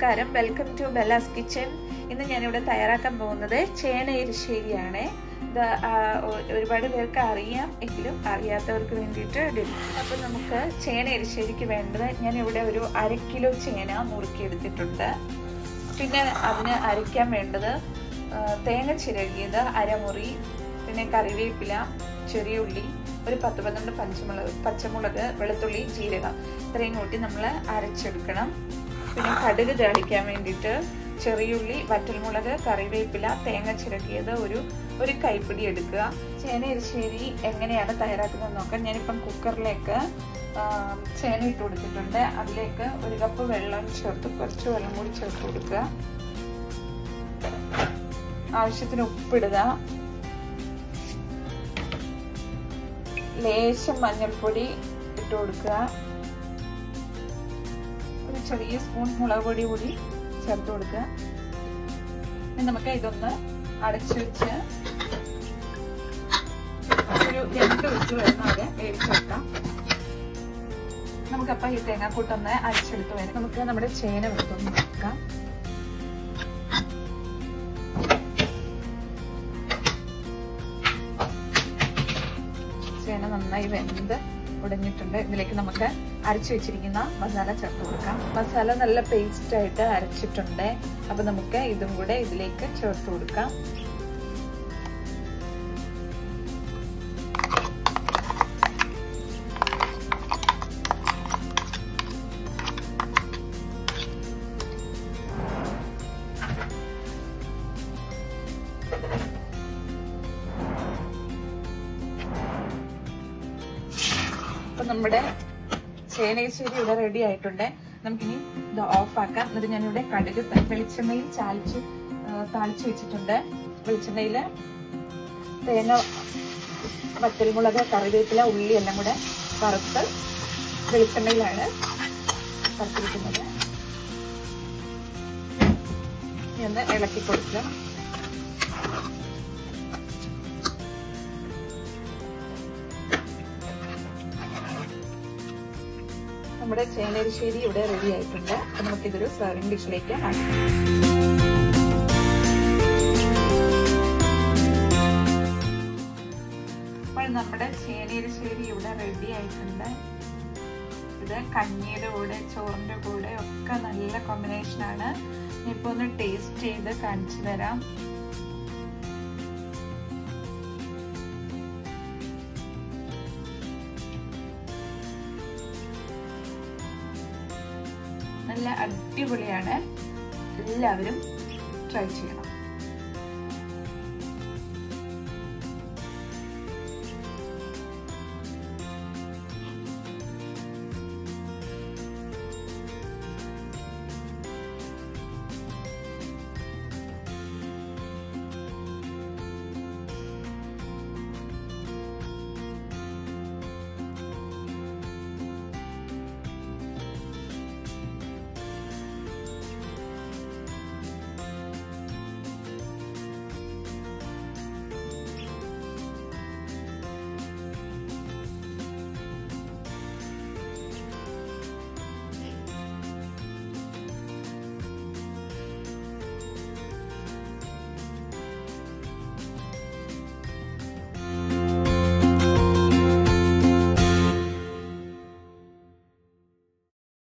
നമസ്കാരം welcome to Bella's kitchen ഇന്ന് ഞാനിവിടെ തയ്യാറാക്കാൻ പോകുന്നത് ചേന എരിശ്ശേരിയാണ് ഇത് ആ, ഒ- ഒരുപാട് പേർക്ക് അറിയാം എങ്കിലും അറിയാത്തവർക്ക് വേണ്ടിയിട്ട് അപ്പൊ നമുക്ക് ചേന എരിശ്ശേരിക്ക് വേണ്ടത് ഞാൻ ഇവിടെ ഒരു അര കിലോ ചേന മുറുക്കിയെടുത്തിട്ടുണ്ട് പിന്നെ അതിന് അരയ്ക്കാൻ വേണ്ടത് ആ, തേങ്ങ ചിരകിയത് അരമുറി പിന്നെ കറിവേപ്പില ചെറിയ ഉള്ളി ഒരു പത്ത് പന്ത്രണ്ട് പച്ചമുളക് പച്ചമുളക് വെളുത്തുള്ളി ജീരകം ഇത്രയും കൂട്ടി നമ്മൾ അരച്ചെടുക്കണം പിന്നെ കടുക് താളിക്കാൻ വേണ്ടിയിട്ട് ചെറിയുള്ളി വറ്റൽമുളക് കറിവേപ്പില തേങ്ങ ചിരകിയത് ഒരു ഒരു കൈപ്പിടി എടുക്കുക ചേന എരിശ്ശേരി എങ്ങനെയാണ് തയ്യാറാക്കുന്നത് നോക്കാം ഞാനിപ്പം കുക്കറിലേക്ക് ആ, ചേന ഇട്ട് കൊടുത്തിട്ടുണ്ട് അതിലേക്ക് ഒരു കപ്പ് വെള്ളം ചേർത്ത് കുറച്ച് വെള്ളം കൂടി ചേർത്ത് കൊടുക്കുക ആവശ്യത്തിന് ഉപ്പിടുക ലേശം മഞ്ഞൾപ്പൊടി ഇട്ട് കൊടുക്കുക ഒരു ചെറിയ സ്പൂൺ മുളക് പൊടി കൂടി ചേർത്ത് കൊടുക്കുക ഇനി നമുക്ക് ഇതൊന്ന് അടച്ചു വെച്ച് ഒരു രണ്ട് വിസിൽ വരുന്ന വരെ വേവിച്ചെടുക്കാം നമുക്കപ്പം ഈ തേങ്ങാക്കൂട്ടൊന്ന് അരച്ചെടുത്ത് വരും നമുക്ക് നമ്മുടെ ചേന എടുത്തൊന്ന് വെക്കാം ചേന നന്നായി വെന്ത് ഉടഞ്ഞിട്ടുണ്ട് ഇതിലേക്ക് നമുക്ക് അരച്ചു വെച്ചിരിക്കുന്ന മസാല ചേർത്ത് കൊടുക്കാം മസാല നല്ല പേസ്റ്റ് ആയിട്ട് അരച്ചിട്ടുണ്ട് അപ്പൊ നമുക്ക് ഇതും കൂടെ ഇതിലേക്ക് ചേർത്ത് കൊടുക്കാം അപ്പൊ നമ്മുടെ ചേനശ്ശേരി ഇവിടെ റെഡി ആയിട്ടുണ്ട് നമുക്കിനി ഇത് ഓഫ് ആക്കാം എന്നിട്ട് ഞാനിവിടെ കടുക് ത- വെളിച്ചെണ്ണയിൽ ചാലിച്ച് ആ, താളിച്ച് വെച്ചിട്ടുണ്ട് വെളിച്ചെണ്ണയില് തേങ്ങ വറ്റൽമുളക് കറിവേപ്പില ഉള്ളി എല്ലാം കൂടെ വറുത്ത് വെളിച്ചെണ്ണയിലാണ് വറുത്തിരിക്കുന്നത് ഇനി ഒന്ന് ഇളക്കി കൊടുക്കുക നമ്മുടെ ചേനരിശ്ശേരി ഇവിടെ റെഡി ആയിട്ടുണ്ട് അപ്പൊ നമുക്കിതൊരു സെർവിംഗ് ഡിഷിലേക്ക് മാറ്റാം അപ്പോൾ നമ്മുടെ ചേനരിശ്ശേരി ഇവിടെ റെഡി ആയിട്ടുണ്ട് ഇത് കഞ്ഞിയുടെ കൂടെ ചോറിന്റെ കൂടെ ഒക്കെ നല്ല കോമ്പിനേഷൻ ആണ് ഇപ്പൊ ഒന്ന് ടേസ്റ്റ് ചെയ്ത് കാണിച്ചു തരാം നല്ല അടിപൊളിയാണ് എല്ലാവരും ട്രൈ ചെയ്യണം